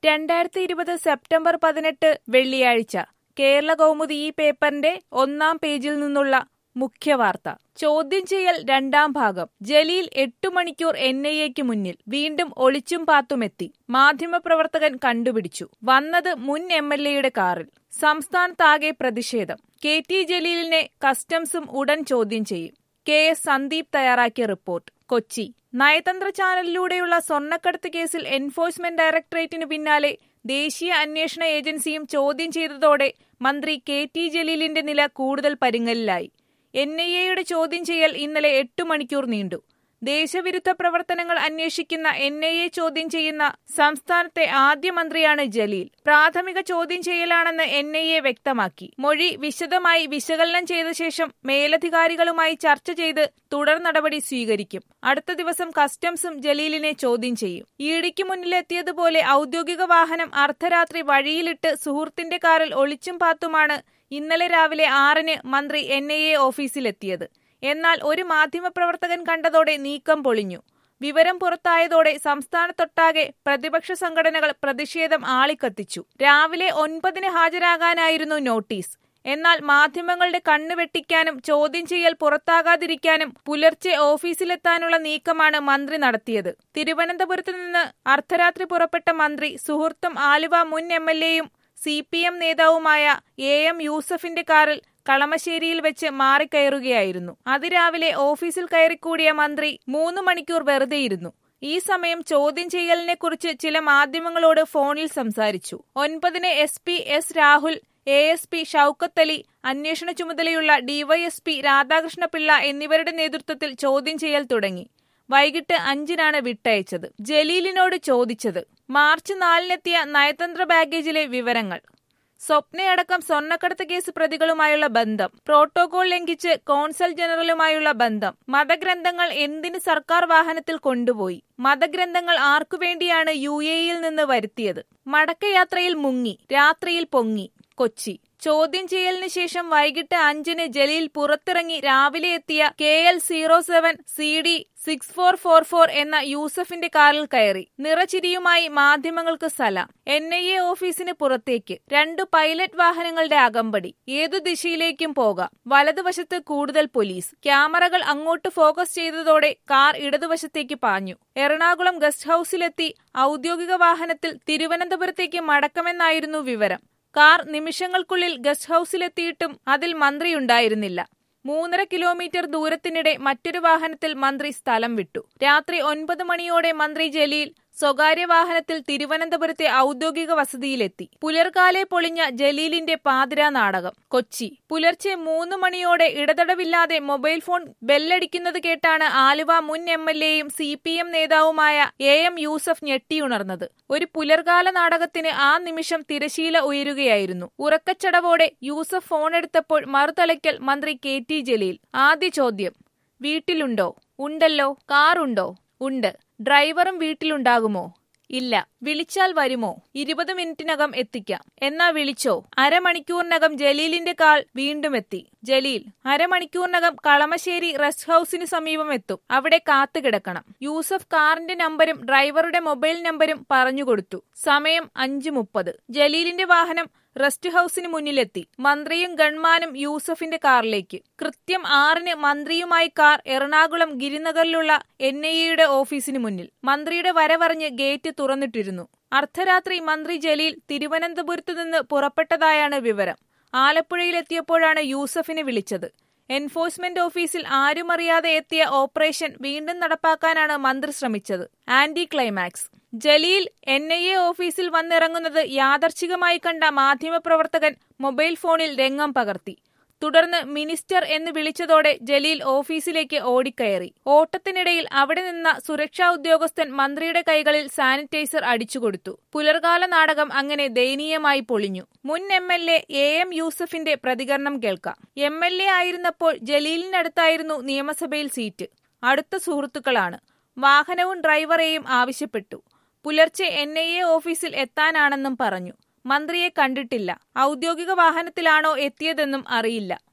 രണ്ടായിരത്തി ഇരുപത് സെപ്റ്റംബർ പതിനെട്ട് വെള്ളിയാഴ്ച കേരള കൗമുദി ഈ പേപ്പറിന്റെ ഒന്നാം പേജിൽ നിന്നുള്ള മുഖ്യവാർത്ത ചോദ്യം ചെയ്യൽ രണ്ടാം ഭാഗം ജലീൽ എട്ടു മണിക്കൂർ എൻ ഐ എക്ക് മുന്നിൽ വീണ്ടും ഒളിച്ചും പാത്തുമെത്തി മാധ്യമപ്രവർത്തകൻ കണ്ടുപിടിച്ചു വന്നത് മുൻ എം എൽ എയുടെ കാറിൽ സംസ്ഥാനത്താകെ പ്രതിഷേധം കെ ടി ജലീലിനെ കസ്റ്റംസും ഉടൻ ചോദ്യം ചെയ്യും കെ എസ് സന്ദീപ് തയ്യാറാക്കിയ റിപ്പോർട്ട് കൊച്ചി നയതന്ത്ര ചാനലിലൂടെയുള്ള സ്വർണ്ണക്കടത്ത് കേസിൽ എൻഫോഴ്സ്മെന്റ് ഡയറക്ടറേറ്റിന് പിന്നാലെ ദേശീയ അന്വേഷണ ഏജൻസിയും ചോദ്യം ചെയ്തതോടെ മന്ത്രി കെ ടി ജലീലിന്റെ നില കൂടുതൽ പരുങ്ങലിലായി എൻ ഐ എയുടെ ചോദ്യം ചെയ്യൽ ഇന്നലെ എട്ടു മണിക്കൂർ നീണ്ടു ദേശവിരുദ്ധ പ്രവർത്തനങ്ങൾ അന്വേഷിക്കുന്ന എൻ ഐ എ ചോദ്യം ചെയ്യുന്ന സംസ്ഥാനത്തെ ആദ്യ മന്ത്രിയാണ് ജലീൽ പ്രാഥമിക ചോദ്യം ചെയ്യലാണെന്ന് എൻ ഐ എ വ്യക്തമാക്കി മൊഴി വിശദമായി വിശകലനം ചെയ്ത ശേഷം മേലധികാരികളുമായി ചർച്ച ചെയ്ത് തുടർ നടപടി സ്വീകരിക്കും അടുത്ത ദിവസം കസ്റ്റംസും ജലീലിനെ ചോദ്യം ചെയ്യും ഇഡിക്ക് മുന്നിലെത്തിയതുപോലെ ഔദ്യോഗിക വാഹനം അർദ്ധരാത്രി വഴിയിലിട്ട് സുഹൃത്തിന്റെ കാറിൽ ഒളിച്ചും പാത്തുമാണ് ഇന്നലെ രാവിലെ ആറിന് മന്ത്രി എൻ ഐ എ ഓഫീസിലെത്തിയത് എന്നാൽ ഒരു മാധ്യമപ്രവർത്തകൻ കണ്ടതോടെ നീക്കം പൊളിഞ്ഞു വിവരം പുറത്തായതോടെ സംസ്ഥാനത്തൊട്ടാകെ പ്രതിപക്ഷ സംഘടനകൾ പ്രതിഷേധം ആളിക്കത്തിച്ചു രാവിലെ ഒൻപതിന് ഹാജരാകാനായിരുന്നു നോട്ടീസ് എന്നാൽ മാധ്യമങ്ങളുടെ കണ്ണു വെട്ടിക്കാനും ചോദ്യം ചെയ്യൽ പുറത്താകാതിരിക്കാനും പുലർച്ചെ ഓഫീസിലെത്താനുള്ള നീക്കമാണ് മന്ത്രി നടത്തിയത് തിരുവനന്തപുരത്ത് നിന്ന് അർദ്ധരാത്രി പുറപ്പെട്ട മന്ത്രി സുഹൃത്തും ആലുവ മുൻ എം എൽ എയും സി പി എം നേതാവുമായ എ എം യൂസഫിന്റെ കാറിൽ കളമശ്ശേരിയിൽ വെച്ച് മാറിക്കയറുകയായിരുന്നു അതിരാവിലെ ഓഫീസിൽ കയറിക്കൂടിയ മന്ത്രി മൂന്ന് മണിക്കൂർ വെറുതെയിരുന്നു ഈ സമയം ചോദ്യം ചെയ്യലിനെ കുറിച്ച് ചില മാധ്യമങ്ങളോട് ഫോണിൽ സംസാരിച്ചു ഒൻപതിന് S P S Rahul A S P Shoukath Ali അന്വേഷണ ചുമതലയുള്ള ഡിവൈഎസ്പി രാധാകൃഷ്ണപിള്ള എന്നിവരുടെ നേതൃത്വത്തിൽ ചോദ്യം ചെയ്യൽ തുടങ്ങി വൈകിട്ട് അഞ്ചിനാണ് വിട്ടയച്ചത് ജലീലിനോട് ചോദിച്ചത് മാർച്ച് നാലിനെത്തിയ നയതന്ത്ര ബാഗേജിലെ വിവരങ്ങൾ സ്വപ്നയടക്കം സ്വർണ്ണക്കടത്ത് കേസ് പ്രതികളുമായുള്ള ബന്ധം പ്രോട്ടോകോൾ ലംഘിച്ച് കോൺസൽ ജനറലുമായുള്ള ബന്ധം മതഗ്രന്ഥങ്ങൾ എന്തിന് സർക്കാർ വാഹനത്തിൽ കൊണ്ടുപോയി മതഗ്രന്ഥങ്ങൾ ആർക്കുവേണ്ടിയാണ് യു എയിൽ നിന്ന് വരുത്തിയത് മടക്കയാത്രയിൽ മുങ്ങി രാത്രിയിൽ പൊങ്ങി കൊച്ചി ചോദ്യം ചെയ്യലിന് ശേഷം വൈകിട്ട് അഞ്ചിന് ജലീൽ പുറത്തിറങ്ങി രാവിലെ എത്തിയ K L zero seven C D six four four four എന്ന യൂസഫിന്റെ കാറിൽ കയറി നിറചിരിയുമായി മാധ്യമങ്ങൾക്ക് സലാം എൻ ഐ എ ഓഫീസിന് പുറത്തേക്ക് രണ്ടു പൈലറ്റ് വാഹനങ്ങളുടെ അകമ്പടി ഏതു ദിശയിലേക്കും പോകാം വലതുവശത്ത് കൂടുതൽ പോലീസ് ക്യാമറകൾ അങ്ങോട്ട് ഫോക്കസ് ചെയ്തതോടെ കാർ ഇടതുവശത്തേക്ക് പാഞ്ഞു എറണാകുളം ഗസ്റ്റ് ഹൌസിലെത്തി ഔദ്യോഗിക വാഹനത്തിൽ തിരുവനന്തപുരത്തേക്ക് മടക്കമെന്നായിരുന്നു വിവരം കാർ നിമിഷങ്ങൾക്കുള്ളിൽ ഗസ്റ്റ് ഹൌസിലെത്തിയിട്ടും അതിൽ മന്ത്രിയുണ്ടായിരുന്നില്ല മൂന്നര കിലോമീറ്റർ ദൂരത്തിനിടെ മറ്റൊരു വാഹനത്തിൽ മന്ത്രി സ്ഥലം വിട്ടു രാത്രി ഒൻപത് മണിയോടെ മന്ത്രി ജലീൽ സ്വകാര്യ വാഹനത്തിൽ തിരുവനന്തപുരത്തെ ഔദ്യോഗിക വസതിയിലെത്തി പുലർകാലെ പൊളിഞ്ഞ ജലീലിന്റെ പാതിരാ നാടകം കൊച്ചി പുലർച്ചെ മൂന്ന് മണിയോടെ ഇടതടവില്ലാതെ മൊബൈൽ ഫോൺ ബെല്ലടിക്കുന്നത് കേട്ടാണ് ആലുവ മുൻ എം എൽ എയും സി പി എം നേതാവുമായ എ എം യൂസഫ് ഞെട്ടിയുണർന്നത് ഒരു പുലർകാല നാടകത്തിന് ആ നിമിഷം തിരശീല ഉയരുകയായിരുന്നു ഉറക്കച്ചടവോടെ യൂസഫ് ഫോണെടുത്തപ്പോൾ മറുതലയ്ക്കൽ മന്ത്രി കെ ടി ജലീൽ ആദ്യ ചോദ്യം വീട്ടിലുണ്ടോ ഉണ്ടല്ലോ കാറുണ്ടോ ഉണ്ട് ഡ്രൈവറും വീട്ടിലുണ്ടാകുമോ ഇല്ല വിളിച്ചാൽ വരുമോ ഇരുപത് മിനിറ്റിനകം എത്തിക്കാം എന്നാ വിളിച്ചോ അരമണിക്കൂറിനകം ജലീലിന്റെ കാൾ വീണ്ടും എത്തി ജലീൽ അരമണിക്കൂറിനകം കളമശ്ശേരി റെസ്റ്റ് ഹൌസിന് സമീപം എത്തും അവിടെ കാത്തുകിടക്കണം യൂസഫ് കാറിന്റെ നമ്പരും ഡ്രൈവറുടെ മൊബൈൽ നമ്പരും പറഞ്ഞുകൊടുത്തു സമയം അഞ്ചു മുപ്പത് ജലീലിന്റെ വാഹനം റെസ്റ്റ് ഹൌസിന് മുന്നിലെത്തി മന്ത്രിയും ഗൺമാനും യൂസഫിന്റെ കാറിലേക്ക് കൃത്യം ആറിന് മന്ത്രിയുമായി കാർ എറണാകുളം ഗിരിനഗറിലുള്ള എൻ ഐ എയുടെ ഓഫീസിന് മുന്നിൽ മന്ത്രിയുടെ വരവറിഞ്ഞ് ഗേറ്റ് തുറന്നിട്ടിരുന്നു അർദ്ധരാത്രി മന്ത്രി ജലീൽ തിരുവനന്തപുരത്ത് നിന്ന് പുറപ്പെട്ടതായാണ് വിവരം ആലപ്പുഴയിലെത്തിയപ്പോഴാണ് യൂസഫിനെ വിളിച്ചത് എൻഫോഴ്സ്മെന്റ് ഓഫീസിൽ ആരുമറിയാതെ എത്തിയ ഓപ്പറേഷൻ വീണ്ടും നടപ്പാക്കാനാണ് മന്ത്രി ശ്രമിച്ചത് anti climax Jaleel N I A ഓഫീസിൽ വന്നിറങ്ങുന്നത് യാദർച്ഛികമായി കണ്ട മാധ്യമപ്രവർത്തകൻ മൊബൈൽ ഫോണിൽ രംഗം പകർത്തി തുടർന്ന് മിനിസ്റ്റർ എന്ന് വിളിച്ചതോടെ ജലീൽ ഓഫീസിലേക്ക് ഓടിക്കയറി ഓട്ടത്തിനിടയിൽ അവിടെ നിന്ന സുരക്ഷാ ഉദ്യോഗസ്ഥൻ മന്ത്രിയുടെ കൈകളിൽ സാനിറ്റൈസർ അടിച്ചുകൊടുത്തു പുലർകാല നാടകം അങ്ങനെ ദയനീയമായി പൊളിഞ്ഞു മുൻ M L A A M യൂസഫിന്റെ പ്രതികരണം കേൾക്കാം എം എൽ എ ആയിരുന്നപ്പോൾ ജലീലിനടുത്തായിരുന്നു നിയമസഭയിൽ സീറ്റ് അടുത്ത സുഹൃത്തുക്കളാണ് വാഹനവും ഡ്രൈവറെയും ആവശ്യപ്പെട്ടു പുലർച്ചെ എൻ ഐ എ ഓഫീസിൽ എത്താനാണെന്നും പറഞ്ഞു മന്ത്രിയെ കണ്ടിട്ടില്ല ഔദ്യോഗിക വാഹനത്തിലാണോ എത്തിയതെന്നും അറിയില്ല